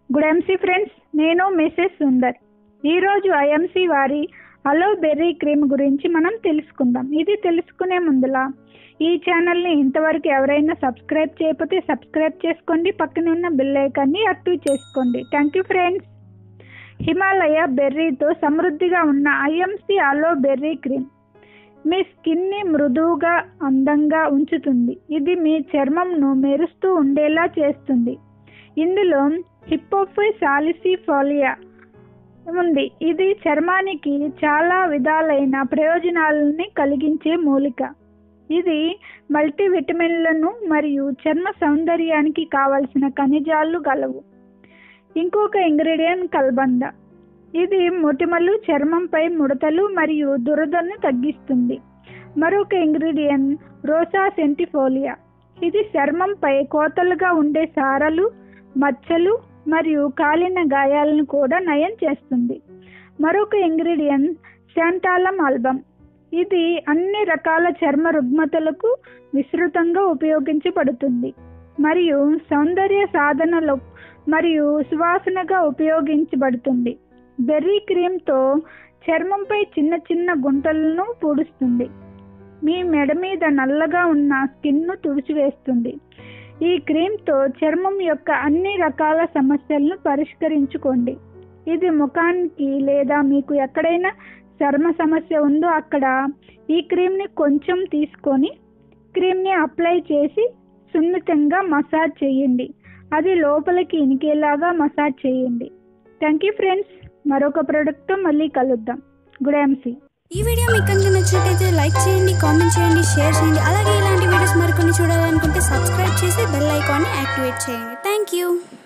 good MC friends నేను Mrs Sundar ఈరోజు IMC వారి అలో బెర్రీ క్రీమ్ గురించి మనం తెలుసుకుందాం ఇది తెలుసుకునే ముందులా ఈ ఛానల్ని ఇంతవరకు ఎవరైనా సబ్స్క్రైబ్ చేయకపోతే సబ్స్క్రైబ్ చేసుకోండి పక్కన ఉన్న బెల్ ఐకాన్ని యాక్టివ్ చేసుకోండి థ్యాంక్ యూ ఫ్రెండ్స్ హిమాలయ బెర్రీతో సమృద్ధిగా ఉన్న ఐఎంసీ అలో బెర్రీ క్రీమ్ మీ స్కిన్ని మృదువుగా అందంగా ఉంచుతుంది ఇది మీ చర్మంను మెరుస్తూ ఉండేలా చేస్తుంది ఇందులో హిప్పోఫై సాలిసిఫోలియా ఉంది ఇది చర్మానికి చాలా విధాలైన ప్రయోజనాలని కలిగించే మూలిక ఇది మల్టీవిటమిన్లను మరియు చర్మ సౌందర్యానికి కావలసిన ఖనిజాలు గలవు ఇంకొక ఇంగ్రీడియంట్ కల్బంద ఇది మొటిమలు చర్మంపై ముడతలు మరియు దురదను తగ్గిస్తుంది మరొక ఇంగ్రీడియంట్ రోసా సెంటిఫోలియా ఇది చర్మంపై కోతలుగా ఉండే సారలు మచ్చలు మరియు కాలిన గాయాలను కూడా నయం చేస్తుంది మరొక ఇంగ్రీడియంట్ శాంటాలం ఆల్బమ్ ఇది అన్ని రకాల చర్మ రుగ్మతలకు విస్తృతంగా ఉపయోగించబడుతుంది మరియు సౌందర్య సాధనలో మరియు సువాసనగా ఉపయోగించబడుతుంది బెర్రీ క్రీమ్తో చర్మంపై చిన్న చిన్న గుంటలను పూడుస్తుంది మీ మెడ మీద నల్లగా ఉన్న స్కిన్ను తుడిచివేస్తుంది ఈ క్రీమ్తో చర్మం యొక్క అన్ని రకాల సమస్యలను పరిష్కరించుకోండి ఇది ముఖానికి లేదా మీకు ఎక్కడైనా చర్మ సమస్య ఉందో అక్కడ ఈ క్రీమ్ని కొంచెం తీసుకొని క్రీమ్ని అప్లై చేసి సున్నితంగా మసాజ్ చేయండి అది లోపలికి ఇనికేలాగా మసాజ్ చేయండి థ్యాంక్ యూ ఫ్రెండ్స్ మరొక ప్రోడక్ట్తో మళ్ళీ కలుద్దాం గుడ్ ఎంసీ ఈ వీడియో మీకు కనుక నచ్చినట్టయితే లైక్ చేయండి కామెంట్ చేయండి షేర్ చేయండి అలాగే ఇలాంటి వీడియోస్ మరికొన్ని చూడాలనుకుంటే సబ్స్క్రైబ్ చేసి బెల్ ఐకాన్ని యాక్టివేట్ చేయండి థ్యాంక్ యూ